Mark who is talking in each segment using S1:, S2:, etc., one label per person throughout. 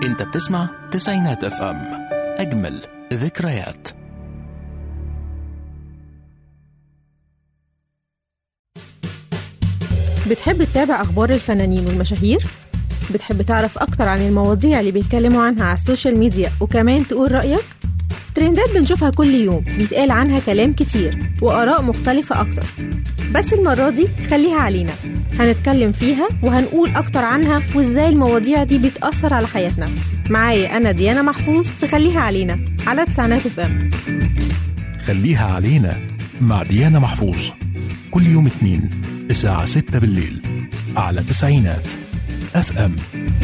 S1: انت بتسمع تسعينات اف ام اجمل ذكريات
S2: بتحب تتابع أخبار الفنانين والمشاهير؟ بتحب تعرف أكتر عن المواضيع اللي بيتكلموا عنها على السوشيال ميديا وكمان تقول رأيك؟ ترندات بنشوفها كل يوم بيتقال عنها كلام كتير وآراء مختلفة أكتر بس المرة دي خليها علينا هنتكلم فيها وهنقول أكتر عنها وإزاي المواضيع دي بتأثر على حياتنا معايا أنا ديانا محفوظ في خليها علينا على تسعينات اف ام
S1: خليها علينا مع ديانا محفوظ كل يوم اثنين الساعة 6 بالليل على تسعينات اف ام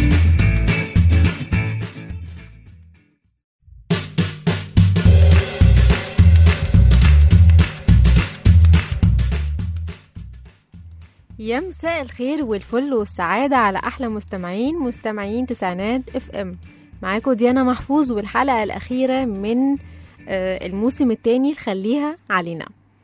S2: يا مساء الخير والفل والسعادة على أحلى مستمعين مستمعين تسعينات اف ام معاكم ديانا محفوظ والحلقة الأخيرة من آه، الموسم التاني خليها علينا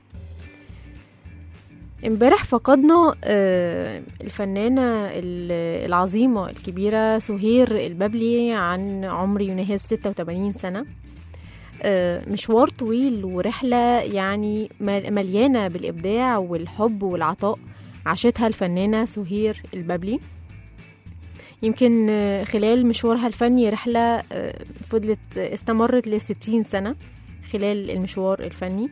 S2: امبارح فقدنا آه، الفنانة ال- العظيمة الكبيرة سهير البابلي عن عمر يناهز 86 سنة آه، مشوار طويل ورحلة يعني مل- مليانة بالإبداع والحب والعطاء عاشتها الفنانة سهير البابلي يمكن آه، خلال مشوارها الفني رحلة آه، فضلت استمرت لستين سنة خلال المشوار الفني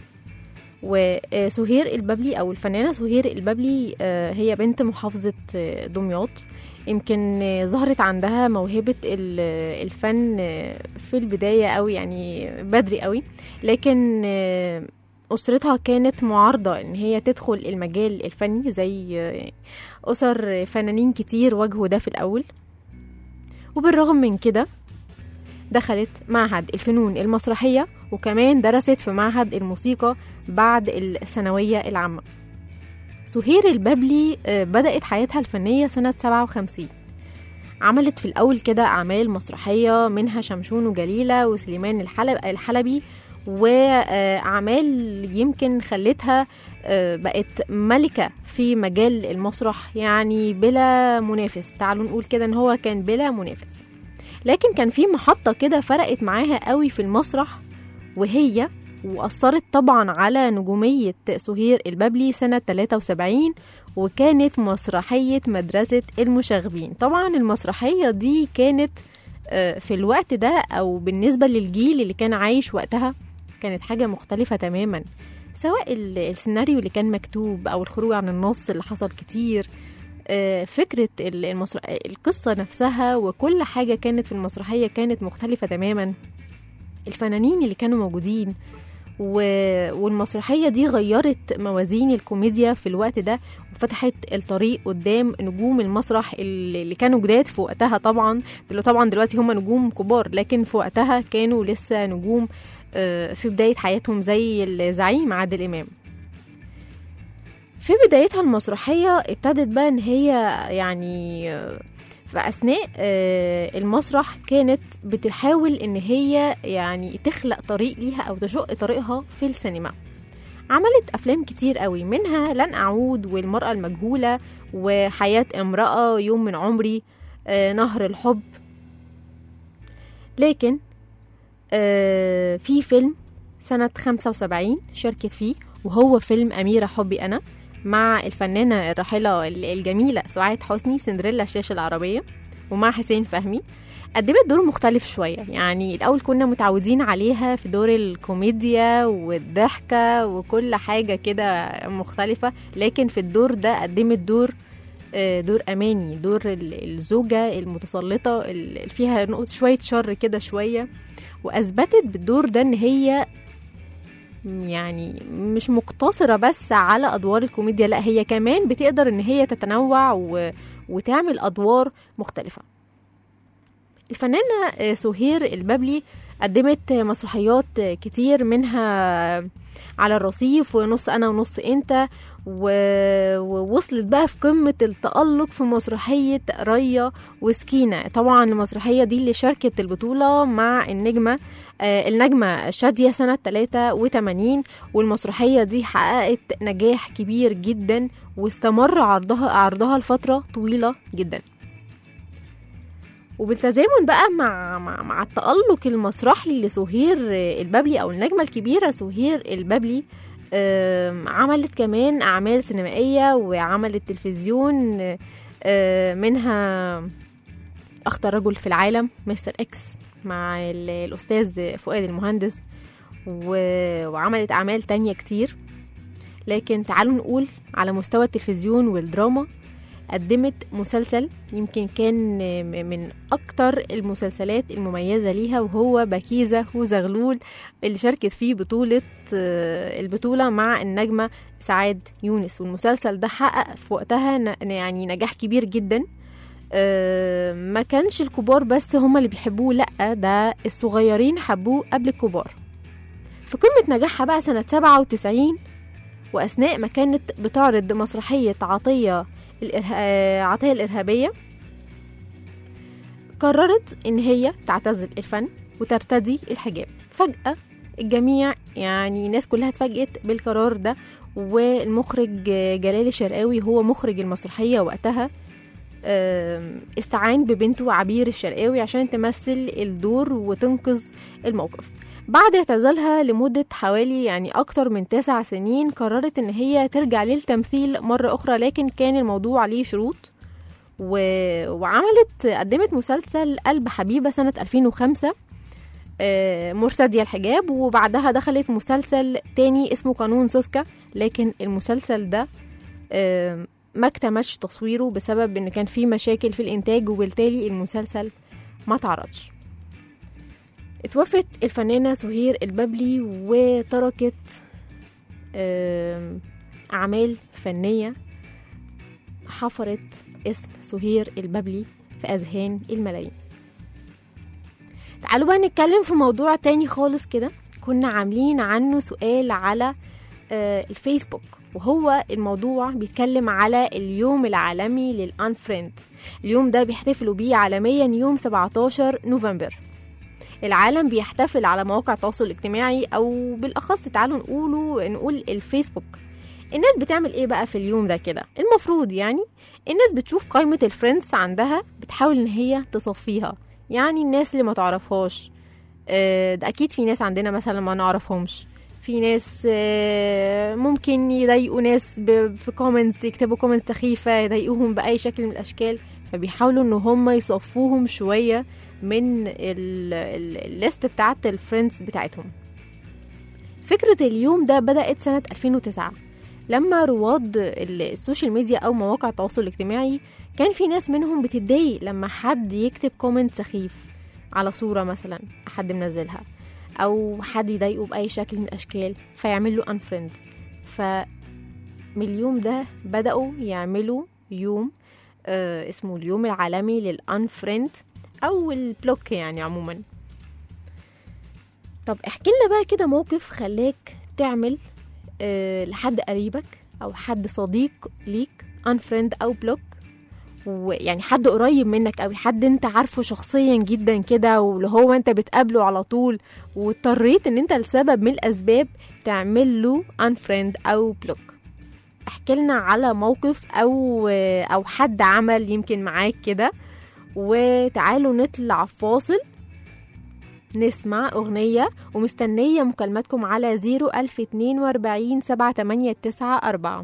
S2: وسهير البابلي أو الفنانة سهير البابلي آه، هي بنت محافظة آه، دمياط يمكن آه، ظهرت عندها موهبة ال- الفن آه، في البداية أوي يعني بدري أوي لكن آه، أسرتها كانت معارضة إن هي تدخل المجال الفني زي آه، أسر فنانين كتير واجهوا ده في الأول وبالرغم من كده دخلت معهد الفنون المسرحية وكمان درست في معهد الموسيقى بعد الثانوية العامة سهير البابلي آه، بدأت حياتها الفنية سنة 57 عملت في الأول كده أعمال مسرحية منها شمشون وجليلة وسليمان الحلب الحلبي وأعمال يمكن خلتها آه، بقت ملكة في مجال المسرح يعني بلا منافس تعالوا نقول كده ان هو كان بلا منافس لكن كان في محطة كده فرقت معاها قوي في المسرح وهي وأثرت طبعا على نجومية سهير البابلي سنة 73 وكانت مسرحية مدرسة المشاغبين طبعا المسرحية دي كانت آه، في الوقت ده أو بالنسبة للجيل اللي كان عايش وقتها كانت حاجة مختلفة تماما سواء ال- السيناريو اللي كان مكتوب أو الخروج عن النص اللي حصل كتير آه، فكرة ال- المسرح... القصة نفسها وكل حاجة كانت في المسرحية كانت مختلفة تماما الفنانين اللي كانوا موجودين و... والمسرحية دي غيرت موازين الكوميديا في الوقت ده وفتحت الطريق قدام نجوم المسرح اللي اللي كانوا جداد في وقتها طبعا دلو طبعا دلوقتي هم نجوم كبار لكن في وقتها كانوا لسه نجوم آه، في بداية حياتهم زي الزعيم عادل إمام في بدايتها المسرحية ابتدت بقى ان هي يعني آه، في أثناء آه، المسرح كانت بتحاول ان هي يعني تخلق طريق ليها او تشق طريقها في السينما عملت افلام كتير قوي منها لن اعود والمرأة المجهولة وحياة امرأة يوم من عمري آه، نهر الحب لكن آه، في فيلم سنة 75 شاركت فيه وهو فيلم أميرة حبي أنا مع الفنانة الراحلة الجميلة سعاد حسني سندريلا الشاشة العربية ومع حسين فهمي قدمت دور مختلف شوية يعني الأول كنا متعودين عليها في دور الكوميديا والضحكة وكل حاجة كده مختلفة لكن في الدور ده قدمت دور آه، دور أماني دور ال- الزوجة المتسلطة اللي فيها نقطة شوية شر كده شوية وأثبتت بالدور ده إن هي يعني مش مقتصرة بس على أدوار الكوميديا لا هي كمان بتقدر إن هي تتنوع و... وتعمل أدوار مختلفة الفنانة آه، سهير البابلي قدمت مسرحيات كتير منها على الرصيف ونص أنا ونص أنت و- ووصلت بقى في قمة التألق في مسرحية ريا وسكينة طبعا المسرحية دي اللي شاركت البطولة مع النجمة آه، النجمة شادية سنة 83 والمسرحية دي حققت نجاح كبير جدا واستمر عرضها عرضها لفترة طويلة جدا وبالتزامن بقى مع مع, مع التألق المسرحي لسهير البابلي أو النجمة الكبيرة سهير البابلي آم، عملت كمان أعمال سينمائية وعملت تلفزيون آه، منها أخطر رجل في العالم مستر إكس مع ال- الأستاذ فؤاد المهندس و- وعملت أعمال تانية كتير لكن تعالوا نقول على مستوى التلفزيون والدراما قدمت مسلسل يمكن كان م- من أكتر المسلسلات المميزة ليها وهو بكيزة وزغلول اللي شاركت فيه بطولة آه، البطولة مع النجمة سعاد يونس والمسلسل ده حقق في وقتها ن- يعني نجاح كبير جدا آه، ما كانش الكبار بس هما اللي بيحبوه لأ ده الصغيرين حبوه قبل الكبار في قمة نجاحها بقى سنة 97 وأثناء ما كانت بتعرض مسرحية عطية الإرها... آه، عطية الإرهابية قررت إن هي تعتزل الفن وترتدي الحجاب فجأة الجميع يعني الناس كلها اتفاجئت بالقرار ده والمخرج جلال الشرقاوي هو مخرج المسرحية وقتها آم، استعان ببنته عبير الشرقاوي عشان تمثل الدور وتنقذ الموقف بعد اعتزالها لمدة حوالي يعني أكتر من تسع سنين قررت إن هي ترجع للتمثيل مرة أخرى لكن كان الموضوع عليه شروط و... وعملت قدمت مسلسل قلب حبيبة سنة 2005 آه، مرتدية الحجاب وبعدها دخلت مسلسل تاني اسمه قانون سوسكا لكن المسلسل ده آه، ما اكتملش تصويره بسبب ان كان في مشاكل في الانتاج وبالتالي المسلسل ما تعرضش اتوفت الفنانة سهير البابلي وتركت آم، أعمال فنية حفرت اسم سهير البابلي في أذهان الملايين تعالوا بقى نتكلم في موضوع تاني خالص كده كنا عاملين عنه سؤال على آه، الفيسبوك وهو الموضوع بيتكلم على اليوم العالمي للأنفريند اليوم ده بيحتفلوا بيه عالميا يوم 17 نوفمبر العالم بيحتفل على مواقع التواصل الاجتماعي او بالاخص تعالوا نقوله نقول الفيسبوك الناس بتعمل ايه بقى في اليوم ده كده المفروض يعني الناس بتشوف قائمة الفريندز عندها بتحاول ان هي تصفيها يعني الناس اللي ما تعرفهاش آه، ده اكيد في ناس عندنا مثلا ما نعرفهمش في ناس آه، ممكن يضايقوا ناس ب- في كومنتس يكتبوا كومنتس سخيفة يضايقوهم بأي شكل من الأشكال فبيحاولوا ان هم يصفوهم شوية من ال- ال- الليست بتاعت الفريندز بتاعتهم فكرة اليوم ده بدأت سنة 2009 لما رواد ال- السوشيال ميديا أو مواقع التواصل الاجتماعي كان في ناس منهم بتتضايق لما حد يكتب كومنت سخيف على صورة مثلا حد منزلها أو حد يضايقه بأي شكل من الأشكال فيعمل له unfriend فمن اليوم ده بدأوا يعملوا يوم آه اسمه اليوم العالمي للأنفريند او البلوك يعني عموما طب احكي لنا بقى كده موقف خلاك تعمل أه لحد قريبك او حد صديق ليك انفريند او بلوك ويعني حد قريب منك او حد انت عارفه شخصيا جدا كده واللي هو انت بتقابله على طول واضطريت ان انت لسبب من الاسباب تعمل له انفريند او بلوك احكي لنا على موقف او او حد عمل يمكن معاك كده وتعالوا نطلع فاصل نسمع أغنية ومستنية مكالماتكم على 01042 78994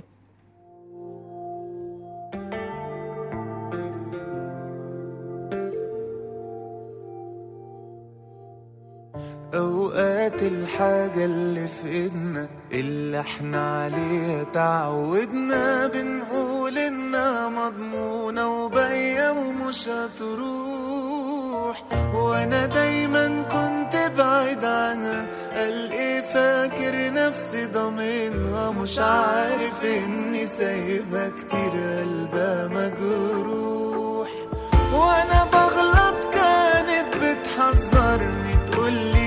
S3: اوقات الحاجة اللي في ايدنا اللي احنا عليها تعودنا بنقول انها مضمونة وباقية ومش هتروح وانا دايما كنت بعيد عنها قال ايه فاكر نفسي ضامنها مش عارف اني سايبها كتير قلبها مجروح وانا بغلط كانت بتحذرني تقولي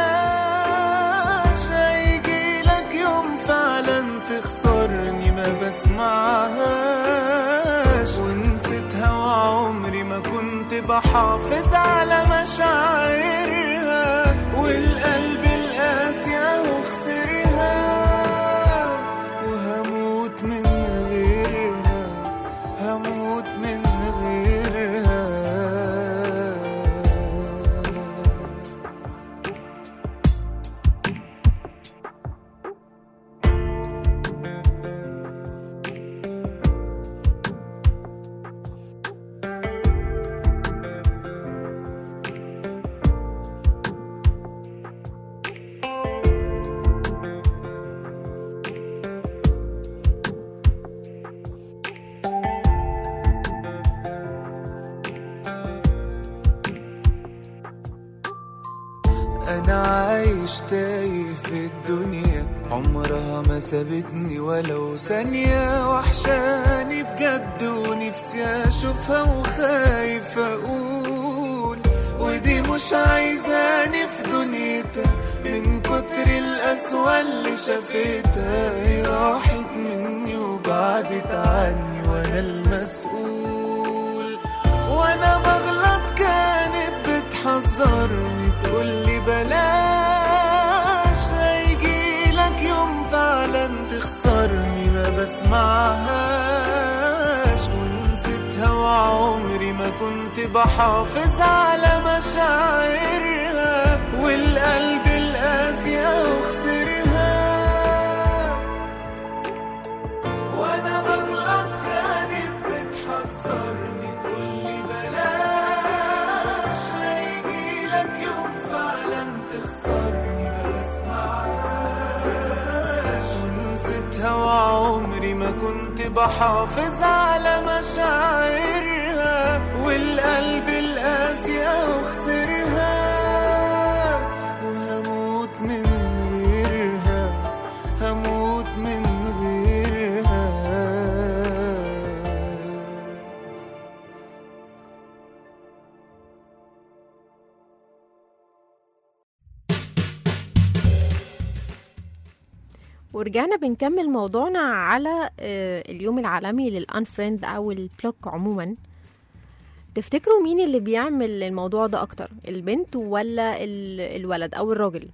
S3: بلاش هيجيلك يوم فعلا تخسرني ما بسمعهاش ونسيتها وعمري ما كنت بحافظ على مشاعرها والقلب القاسي اهو خسرها وهموت من غيرها هموت من غيرها عايش تايه في الدنيا عمرها ما سابتني ولو ثانية وحشاني بجد ونفسي أشوفها وخايف أقول ودي مش عايزاني في دنيتها من كتر القسوة اللي شافتها هي راحت مني وبعدت عني وأنا المسؤول وأنا بغلط كانت بتحذرني تقولي بلاش هيجيلك يوم فعلا تخسرني ما بسمعهاش ونسيتها وعمري ما كنت بحافظ على مشاعرها والقلب القاسية وخسرها وانا بغلط كانت بتحذرني تقولي بلاش هيجيلك يوم فعلا تخسرني ما بسمعهاش ونسيتها وعمري ما كنت بحافظ على مشاعرها والقلب القاسية وخسرها وهموت من غيرها هموت من غيرها
S2: ورجعنا بنكمل موضوعنا على آه، اليوم العالمي للانفريند او البلوك عموما تفتكروا مين اللي بيعمل الموضوع ده اكتر البنت ولا ال- الولد او الراجل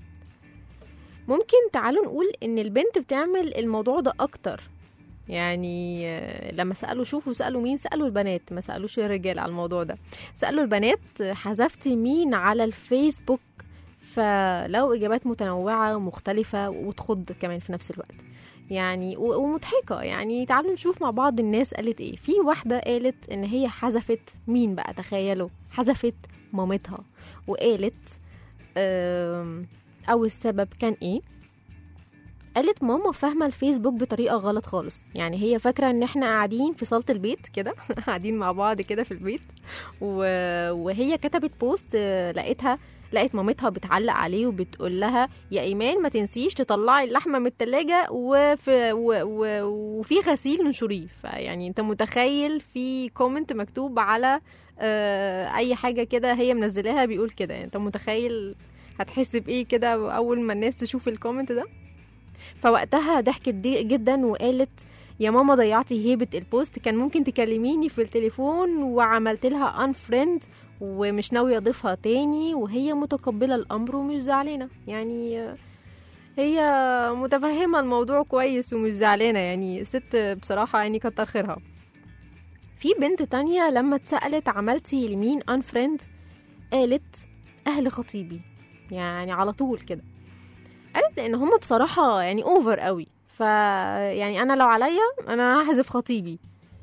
S2: ممكن تعالوا نقول ان البنت بتعمل الموضوع ده اكتر يعني آه، لما سألوا شوفوا سألوا مين سألوا البنات ما سألوش الرجال على الموضوع ده سألوا البنات آه، حذفتي مين على الفيسبوك فلو إجابات متنوعة ومختلفة وتخض كمان في نفس الوقت يعني و- ومضحكة يعني تعالوا نشوف مع بعض الناس قالت ايه في واحدة قالت ان هي حذفت مين بقى تخيلوا حذفت مامتها وقالت آم، او السبب كان ايه قالت ماما فاهمة الفيسبوك بطريقة غلط خالص يعني هي فاكرة ان احنا قاعدين في صالة البيت كده قاعدين مع بعض كده في البيت و... وهي كتبت بوست آه، لقيتها لقيت مامتها بتعلق عليه وبتقول لها يا ايمان ما تنسيش تطلعي اللحمه من التلاجة وفي و... و... وفي غسيل ننشريه فيعني انت متخيل في كومنت مكتوب على آه، اي حاجه كده هي منزلاها بيقول كده يعني انت متخيل هتحس بايه كده اول ما الناس تشوف الكومنت ده فوقتها ضحكت دي جدا وقالت يا ماما ضيعتي هيبة البوست كان ممكن تكلميني في التليفون وعملت لها unfriend ومش ناوية اضيفها تاني وهي متقبلة الامر ومش زعلانة يعني آه، هي متفهمة الموضوع كويس ومش زعلانة يعني ست بصراحة يعني كتر خيرها في بنت تانية لما اتسألت عملتي لمين unfriend قالت اهل خطيبي يعني على طول كده قالت ان هم بصراحة يعني اوفر قوي ف يعني انا لو عليا انا هحذف خطيبي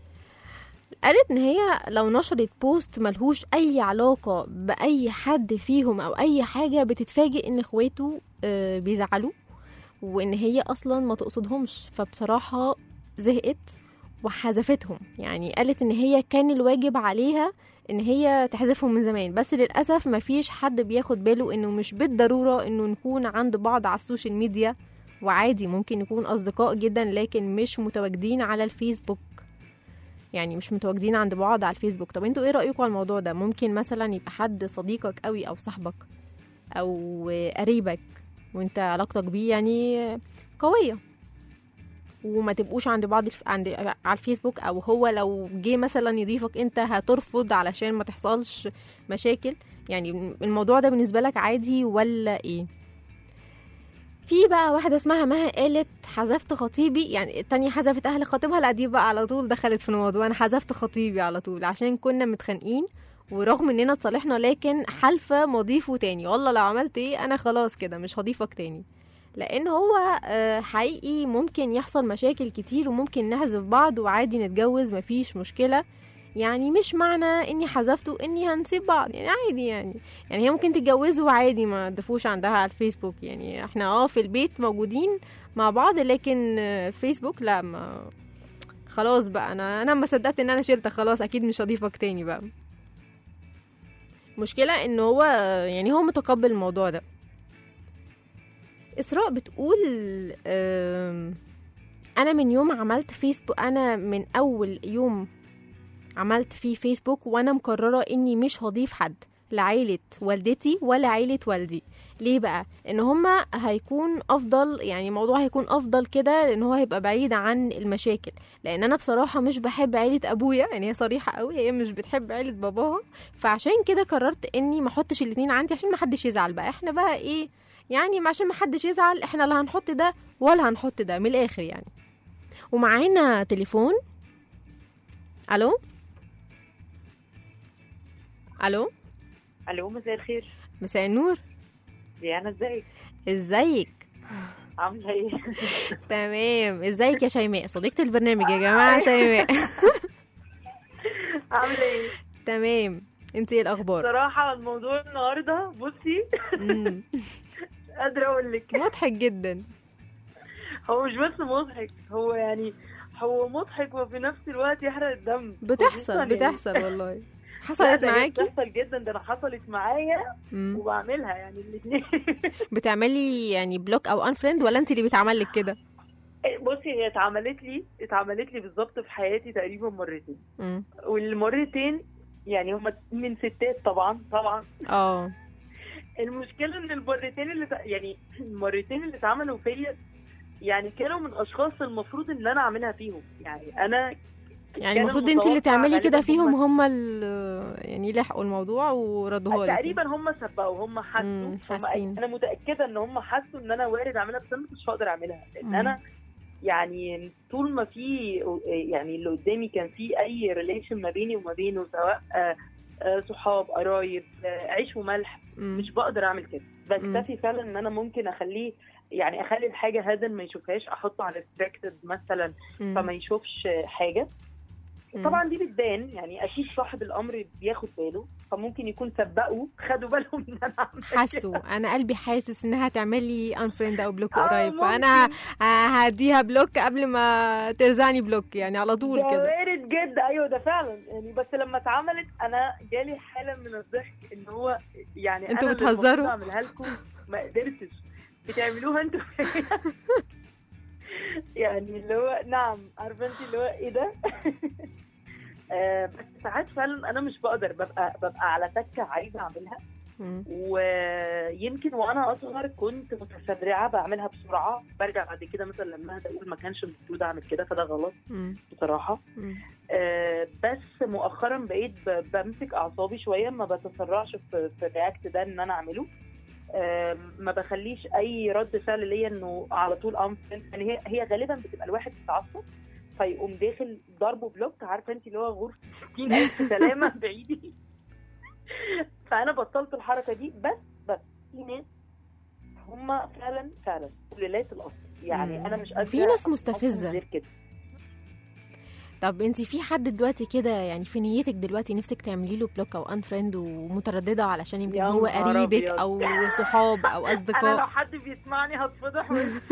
S2: قالت ان هي لو نشرت بوست ملهوش اي علاقة باي حد فيهم او اي حاجة بتتفاجئ ان اخواته آه، بيزعلوا وان هي اصلا ما تقصدهمش فبصراحة زهقت وحذفتهم يعني قالت ان هي كان الواجب عليها ان هي تحذفهم من زمان بس للاسف مفيش حد بياخد باله انه مش بالضروره انه نكون عند بعض على السوشيال ميديا وعادي ممكن نكون اصدقاء جدا لكن مش متواجدين على الفيسبوك يعني مش متواجدين عند بعض على الفيسبوك طب انتوا ايه رايكم على الموضوع ده ممكن مثلا يبقى حد صديقك قوي او صاحبك او قريبك وانت علاقتك بيه يعني قويه وما تبقوش عند بعض الف... عند على الفيسبوك او هو لو جه مثلا يضيفك انت هترفض علشان ما تحصلش مشاكل يعني الموضوع ده بالنسبه لك عادي ولا ايه في بقى واحدة اسمها مها قالت حذفت خطيبي يعني التانية حذفت أهل خطيبها لا دي بقى على طول دخلت في الموضوع أنا حذفت خطيبي على طول عشان كنا متخانقين ورغم اننا اتصالحنا لكن حالفة مضيفه تاني والله لو عملت ايه انا خلاص كده مش هضيفك تاني لان هو آه، حقيقي ممكن يحصل مشاكل كتير وممكن نحذف بعض وعادي نتجوز مفيش مشكلة يعني مش معنى اني حذفته اني هنسيب بعض يعني عادي يعني يعني هي ممكن تتجوزوا عادي ما تضيفوش عندها على الفيسبوك يعني احنا اه في البيت موجودين مع بعض لكن آه، الفيسبوك لا ما خلاص بقى انا انا ما صدقت ان انا شلتك خلاص اكيد مش هضيفك تاني بقى مشكلة ان هو يعني هو متقبل الموضوع ده اسراء بتقول آم، انا من يوم عملت فيسبوك انا من اول يوم عملت فيه فيسبوك وانا مقرره اني مش هضيف حد لا عيلة والدتي ولا عيلة والدي ليه بقى ان هما هيكون افضل يعني الموضوع هيكون افضل كده لان هو هيبقى بعيد عن المشاكل لان انا بصراحه مش بحب عيله ابويا يعني هي صريحه قوي هي مش بتحب عيله باباها فعشان كده قررت اني ما احطش الاتنين عندي عشان ما حدش يزعل بقى احنا بقى ايه يعني ما عشان ما حدش يزعل احنا لا هنحط ده ولا هنحط ده من الاخر يعني ومعانا تليفون الو الو
S4: الو مساء الخير
S2: مساء النور
S4: ديانا ازيك
S2: ازيك
S4: عامله ايه
S2: تمام ازيك يا شيماء صديقة البرنامج يا جماعة شيماء
S4: عامله ايه
S2: تمام انت ايه الاخبار
S4: صراحه الموضوع النهارده بصي
S2: مم.
S4: مش قادره اقول لك
S2: مضحك جدا
S4: هو مش بس مضحك هو يعني هو مضحك وفي نفس الوقت يحرق الدم خصوصاً
S2: بتحصل
S4: يعني-
S2: بتحصل والله
S4: لا،
S2: حصلت
S4: ده هي
S2: معاكي
S4: بتحصل جدا ده انا حصلت معايا
S2: مم.
S4: وبعملها يعني الاثنين
S2: بتعملي يعني بلوك او انفريند ولا انت اللي بيتعمل لك كده
S4: بصي هي اتعملت لي اتعملت لي بالظبط في حياتي تقريبا مرتين
S2: مم.
S4: والمرتين يعني هما من ستات طبعا طبعا
S2: اه
S4: المشكله ان المرتين اللي ت- يعني المرتين اللي اتعملوا فيا يعني كانوا من اشخاص المفروض ان انا اعملها فيهم يعني انا
S2: يعني
S4: كان
S2: المفروض انت اللي
S4: المتوقع
S2: تعملي كده
S4: غالباً
S2: فيهم
S4: هم-
S2: هم اللي يعني لحقوا الموضوع وردوها لك
S4: تقريبا هم سبقوا هم
S2: مم،
S4: حسوا هم
S2: حاسين.
S4: انا متاكده ان هم حسوا ان انا وارد اعملها بس انا مش هقدر اعملها لان
S2: مم.
S4: انا يعني طول ما في يعني اللي قدامي كان في اي ريليشن ما بيني وما بينه سواء آه، آه، صحاب قرايب آه، عيش وملح
S2: مم.
S4: مش بقدر اعمل كده بكتفي فعلا ان انا ممكن اخليه يعني اخلي الحاجه هذا ما يشوفهاش احطه على ريستريكتد مثلا
S2: مم.
S4: فما يشوفش حاجه
S2: مم.
S4: طبعا دي بتبان يعني اكيد صاحب الامر بياخد باله فممكن يكون سبقوا خدوا بالهم ان انا عاملة كده.
S2: حسوا انا قلبي حاسس انها تعملي انفريند او بلوك
S4: آه،
S2: قريب
S4: ممكن.
S2: فانا هديها بلوك قبل ما ترزعني بلوك يعني على طول
S4: ده
S2: كده
S4: وارد جدا ايوه ده فعلا يعني بس لما اتعملت انا جالي حاله من الضحك ان هو يعني
S2: انتوا
S4: انا اللي
S2: بتهزروا؟
S4: المفروض اعملها لكم ما قدرتش بتعملوها انتوا يعني اللي هو نعم عارفه انت اللي هو ايه ده آه، بس ساعات فعلا انا مش بقدر ببقى ببقى على تكه عايزه اعملها
S2: مم.
S4: ويمكن وانا اصغر كنت متسرعه بعملها بسرعه برجع بعد كده مثلا لما اهدى اقول ما كانش المفروض اعمل كده فده غلط
S2: مم.
S4: بصراحه
S2: مم.
S4: آه، بس مؤخرا بقيت ب- بمسك اعصابي شويه ما بتسرعش في, في الرياكت ده ان انا اعمله آه، ما بخليش اي رد فعل ليا انه على طول انفرنت يعني هي هي غالبا بتبقى الواحد متعصب فيقوم داخل ضربه بلوك عارفه انت اللي هو غرفه 60000 سلامه بعيدي فانا بطلت الحركه دي بس بس في ناس هم فعلا فعلا قليلات الاصل يعني
S2: مم.
S4: انا مش قادره
S2: وفي ناس
S4: أفهم
S2: مستفزة.
S4: غير كده
S2: طب انت في حد دلوقتي كده يعني في نيتك دلوقتي نفسك تعملي له بلوك او انفريند ومتردده علشان يمكن
S4: يا
S2: هو
S4: نهار
S2: قريبك
S4: أبيض.
S2: او صحاب او
S4: انا لو
S2: اصدقاء
S4: حد بيسمعني هتفضح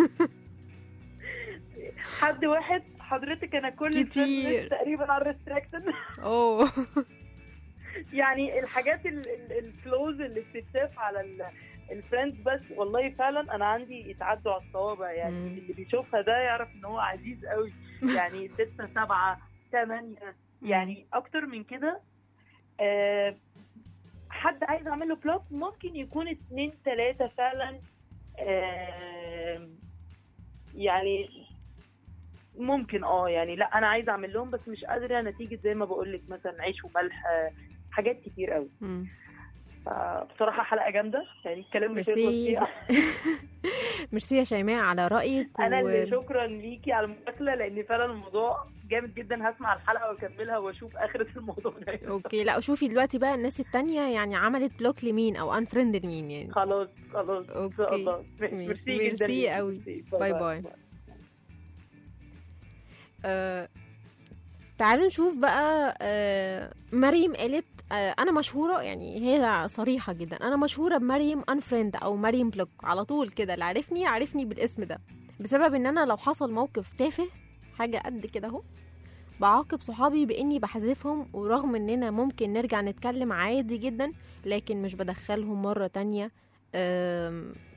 S4: حد واحد حضرتك انا كل
S2: كتير.
S4: الفريندز تقريبا على الريستريكتد
S2: اوه
S4: يعني الحاجات ال- ال- الكلوز اللي بتتشاف على ال- الفريندز بس والله فعلا انا عندي يتعدوا على الصوابع يعني
S2: مم.
S4: اللي بيشوفها ده يعرف ان هو عزيز قوي يعني ستة سبعة ثمانية يعني اكتر من كده آه، حد عايز اعمل له بلوك ممكن يكون اتنين تلاتة فعلا آه، يعني ممكن اه يعني لا انا عايزه اعمل لهم بس مش قادره نتيجه زي ما بقول لك مثلا عيش وملح آه، حاجات كتير قوي
S2: مم.
S4: بصراحه حلقه جامده يعني الكلام مش هيخلص
S2: ميرسي
S4: فيها
S2: ميرسي يا شيماء على رايك
S4: انا
S2: و...
S4: اللي شكرا ليكي على المداخله لان فعلا الموضوع جامد جدا هسمع الحلقه واكملها واشوف اخره الموضوع ده
S2: اوكي لا شوفي دلوقتي بقى الناس التانية يعني عملت بلوك لمين او انفريند لمين يعني
S4: خلاص خلاص ان شاء
S2: أوكي.
S4: الله
S2: ماشي.
S4: ميرسي
S2: ميرسي
S4: جدا ليكي.
S2: قوي.
S4: ميرسي.
S2: باي باي. آه... تعالوا نشوف بقى آه... مريم قالت آه... انا مشهوره يعني هي صريحه جدا انا مشهوره بمريم انفريند او مريم بلوك على طول كده اللي عارفني عارفني بالاسم ده بسبب ان انا لو حصل موقف تافه حاجه قد كده اهو بعاقب صحابي باني بحذفهم ورغم اننا ممكن نرجع نتكلم عادي جدا لكن مش بدخلهم مره تانية آم،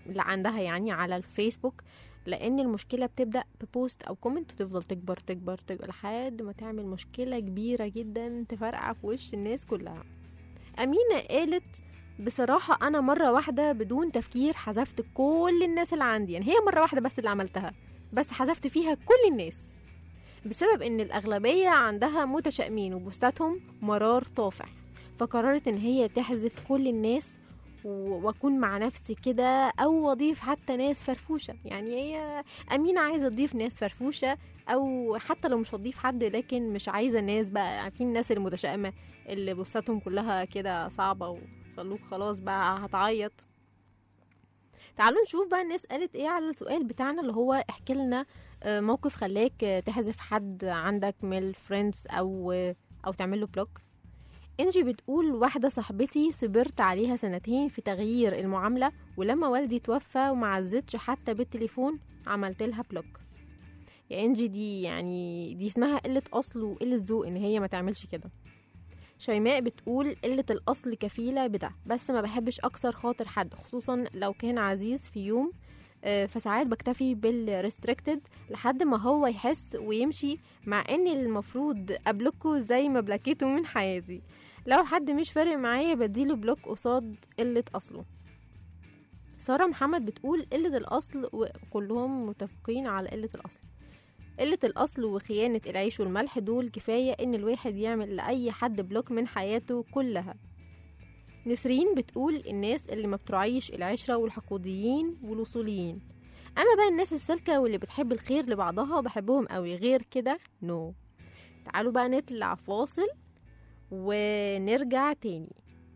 S2: اللي عندها يعني على الفيسبوك لان المشكله بتبدا ببوست او كومنت وتفضل تكبر تكبر تكبر لحد ما تعمل مشكله كبيره جدا تفرقع في وش الناس كلها امينه قالت بصراحه انا مره واحده بدون تفكير حذفت كل الناس اللي عندي يعني هي مره واحده بس اللي عملتها بس حذفت فيها كل الناس بسبب ان الاغلبيه عندها متشائمين وبوستاتهم مرار طافح فقررت ان هي تحذف كل الناس و- واكون مع نفسي كده او اضيف حتى ناس فرفوشه يعني هي امينه عايزه تضيف ناس فرفوشه او حتى لو مش هتضيف حد لكن مش عايزه ناس بقى عارفين الناس المتشائمه اللي بوستاتهم كلها كده صعبه وخلوك خلاص بقى هتعيط تعالوا نشوف بقى الناس قالت ايه على السؤال بتاعنا اللي هو احكي لنا آه، موقف خلاك آه، تحذف حد عندك من الفريندز او آه، او تعمل له بلوك انجي بتقول واحدة صاحبتي صبرت عليها سنتين في تغيير المعاملة ولما والدي توفى وما عزتش حتى بالتليفون عملت لها بلوك يا انجي دي يعني دي اسمها قلة أصل وقلة ذوق إن هي ما تعملش كده شيماء بتقول قلة الأصل كفيلة بده بس ما بحبش أكسر خاطر حد خصوصا لو كان عزيز في يوم آه، فساعات بكتفي بالريستريكتد لحد ما هو يحس ويمشي مع ان المفروض ابلوكه زي ما بلاكيته من حياتي لو حد مش فارق معايا بديله بلوك قصاد قلة أصله سارة محمد بتقول قلة الأصل وكلهم متفقين على قلة الأصل قلة الأصل وخيانة العيش والملح دول كفاية إن الواحد يعمل لأي حد بلوك من حياته كلها نسرين بتقول الناس اللي ما بتراعيش العشرة والحقوديين والوصوليين أما بقى الناس السالكة واللي بتحب الخير لبعضها بحبهم قوي غير كده نو تعالوا بقى نطلع فاصل ونرجع تاني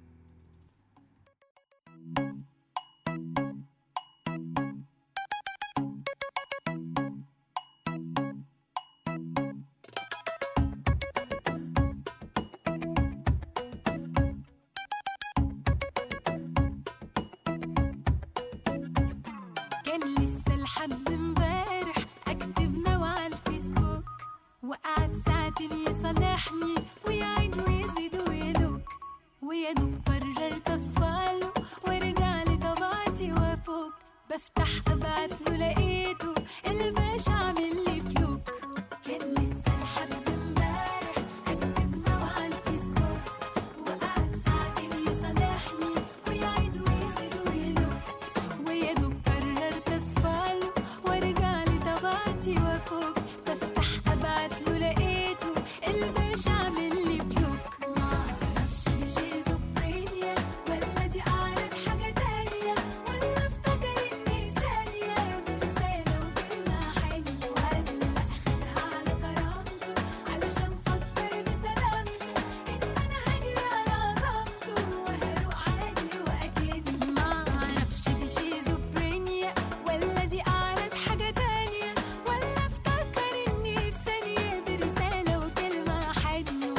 S5: كان لسه لحد امبارح اكتب نوع على الفيسبوك وقعد ساعتين يصالحني ويعيد ويزيد ويدوك ويا دوب قررت اصفاله وارجع لطبيعتي وافوق بفتح ابعت له لقيته الباشا عامل لي بلوك كان لسه لحد امبارح اكتب نوع على الفيسبوك وقعد ساعتين يصالحني ويعيد ويزيد ويدوك ويا دوب قررت اصفاله وارجع لطبيعتي وافوق بفتح ابعت له لقيته الباشا عامل لي بلوك معرفش دي شيزوفرينيا ولا دي اعرض حاجه تانية ولا افتكر اني في ثانيه برساله وكلمه حلوه ولا اخدها على كرامته علشان فكر بسلامته ان انا هجري على عظمته وهروق عادي واكني ما اعرفش دي شيزوفرينيا ولا دي اعرض حاجه تانية ولا افتكر اني في ثانيه برساله وكلمه حلوه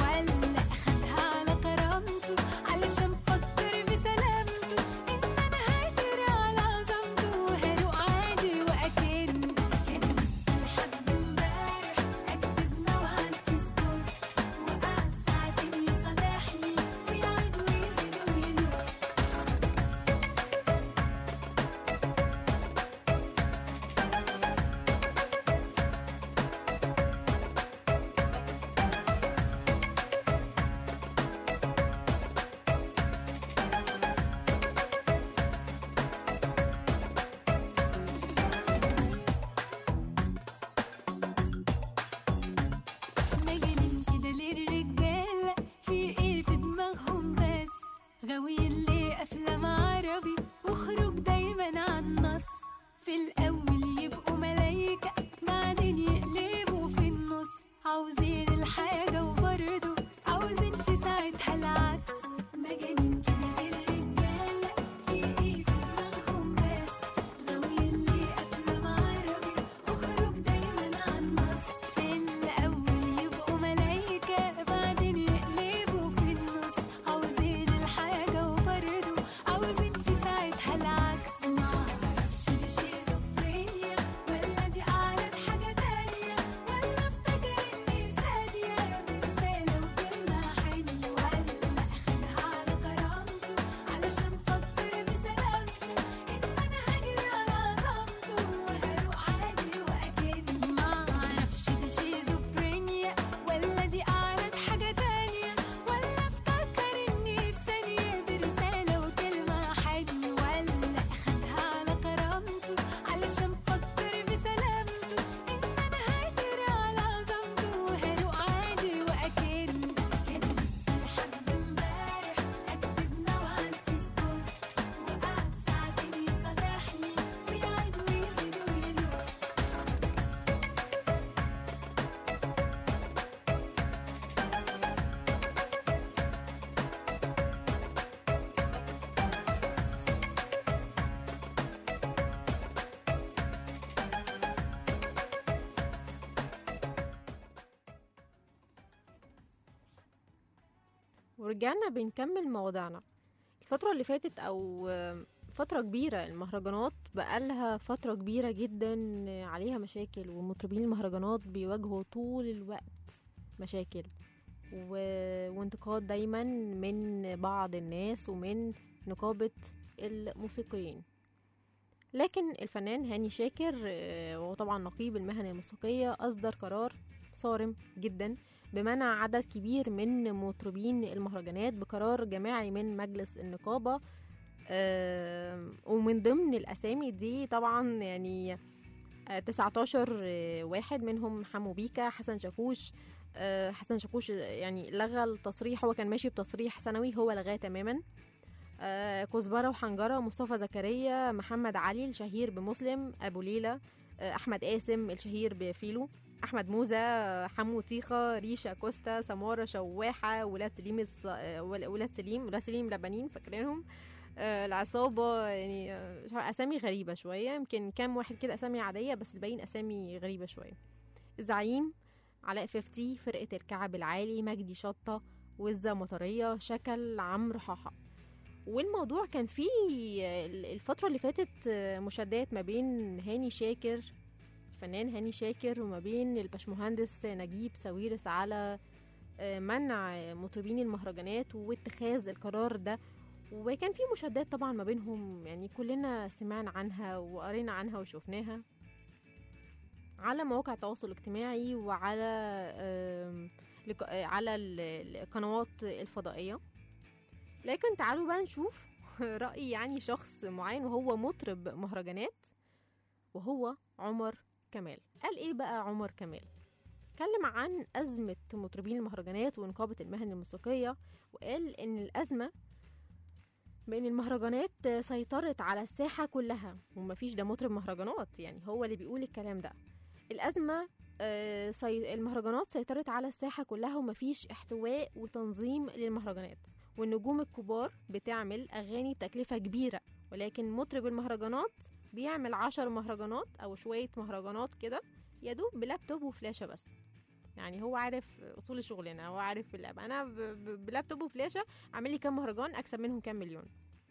S2: ورجعنا بنكمل مواضيعنا الفترة اللي فاتت أو آم، فترة كبيرة المهرجانات بقالها فترة كبيرة جدا عليها مشاكل ومطربين المهرجانات بيواجهوا طول الوقت مشاكل و... وانتقاد دايما من بعض الناس ومن نقابة الموسيقيين لكن الفنان هاني شاكر آه، وهو طبعا نقيب المهن الموسيقية أصدر قرار صارم جدا بمنع عدد كبير من مطربين المهرجانات بقرار جماعي من مجلس النقابة آه، ومن ضمن الأسامي دي طبعا يعني آه، 19 آه، واحد منهم حمو بيكا حسن شاكوش آه، حسن شاكوش يعني لغى التصريح هو كان ماشي بتصريح سنوي هو لغاه تماما آه، كزبرة وحنجرة مصطفى زكريا محمد علي الشهير بمسلم أبو ليلى آه، أحمد قاسم الشهير بفيلو أحمد موزة آه، حمو طيخة ريشا كوستا سمارة شواحة ولاد سليم الص... آه، ول- ولاد سليم ولاد سليم لبنين فاكرينهم آه، العصابة يعني آه، مش عارفة، أسامي غريبة شوية يمكن كام واحد كده أسامي عادية بس الباقيين أسامي غريبة شوية الزعيم علاء ففتي فرقة الكعب العالي مجدي شطة وزة مطرية شكل عمرو حاحة والموضوع كان فيه الفترة اللي فاتت مشادات ما بين هاني شاكر الفنان هاني شاكر وما بين الباشمهندس نجيب ساويرس على منع مطربين المهرجانات واتخاذ القرار ده وكان في مشادات طبعا ما بينهم يعني كلنا سمعنا عنها وقرينا عنها وشوفناها على مواقع التواصل الاجتماعي وعلى آم، لق- آه، على ال- القنوات الفضائية لكن تعالوا بقى نشوف رأي يعني شخص معين وهو مطرب مهرجانات وهو عمر كمال قال ايه بقى عمر كمال اتكلم عن أزمة مطربين المهرجانات ونقابة المهن الموسيقية وقال إن الأزمة بأن المهرجانات سيطرت على الساحة كلها ومفيش ده مطرب مهرجانات يعني هو اللي بيقول الكلام ده الأزمة آه، سي... المهرجانات سيطرت على الساحة كلها ومفيش احتواء وتنظيم للمهرجانات والنجوم الكبار بتعمل أغاني بتكلفة كبيرة ولكن مطرب المهرجانات بيعمل عشر مهرجانات أو شوية مهرجانات كده يدوب بلابتوب وفلاشة بس يعني هو عارف أصول الشغلانة هو عارف اللعب أنا ب... ب... بلابتوب وفلاشة أعمل لي كام مهرجان أكسب منهم كام مليون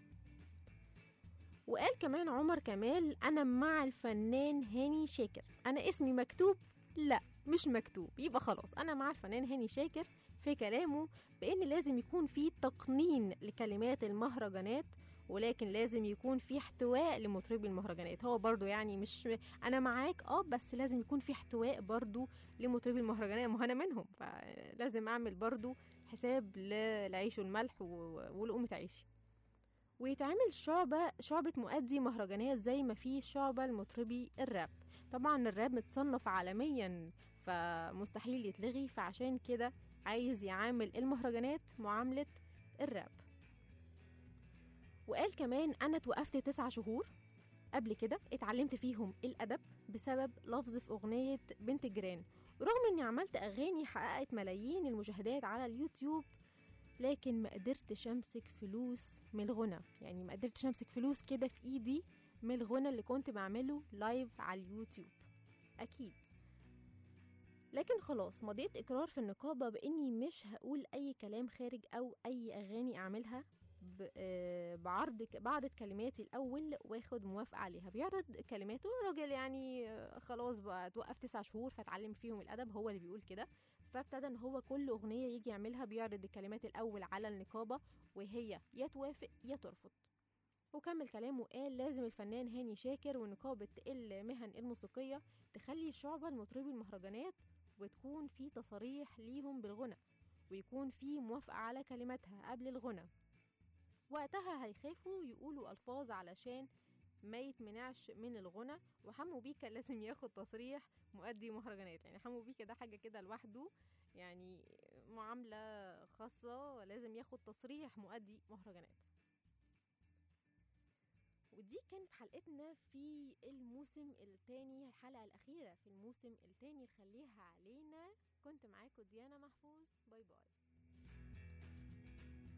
S2: وقال كمان عمر كمال أنا مع الفنان هاني شاكر أنا اسمي مكتوب لا مش مكتوب يبقى خلاص أنا مع الفنان هاني شاكر في كلامه بأن لازم يكون في تقنين لكلمات المهرجانات ولكن لازم يكون في احتواء لمطربي المهرجانات هو برضو يعني مش انا معاك اه بس لازم يكون في احتواء برضو لمطربي المهرجانات ما هو انا منهم فلازم اعمل برضو حساب للعيش والملح و- ولقمة عيشي ويتعمل شعبة شعبة مؤدي مهرجانات زي ما في شعبة لمطربي الراب طبعا الراب متصنف عالميا فمستحيل يتلغي فعشان كده عايز يعامل المهرجانات معاملة الراب وقال كمان أنا اتوقفت تسعة شهور قبل كده اتعلمت فيهم الأدب بسبب لفظ في أغنية بنت الجيران رغم إني عملت أغاني حققت ملايين المشاهدات على اليوتيوب لكن ما قدرتش أمسك فلوس من الغنى يعني ما قدرتش أمسك فلوس كده في إيدي من الغنى اللي كنت بعمله لايف على اليوتيوب أكيد لكن خلاص مضيت إقرار في النقابة بإني مش هقول أي كلام خارج أو أي أغاني أعملها ب- آه، بعرض ك- بعرض كلماتي الأول واخد موافقة عليها بيعرض كلماته الراجل يعني آه، خلاص بقى توقف تسع شهور فتعلم فيهم الأدب هو اللي بيقول كده فابتدى ان هو كل اغنيه يجي يعملها بيعرض الكلمات الاول على النقابه وهي يا توافق يا ترفض وكمل كلامه قال لازم الفنان هاني شاكر ونقابة المهن الموسيقية تخلي شعبة لمطربي المهرجانات وتكون في تصاريح ليهم بالغنى ويكون في موافقة على كلماتها قبل الغنى وقتها هيخافوا يقولوا ألفاظ علشان ما يتمنعش من الغنى وحمو بيكا لازم ياخد تصريح مؤدي مهرجانات يعني حمو بيكا ده حاجة كده لوحده يعني معاملة خاصة لازم ياخد تصريح مؤدي مهرجانات ودي كانت حلقتنا في الموسم الثاني الحلقة الأخيرة في الموسم الثاني خليها علينا كنت معاكم ديانا محفوظ باي باي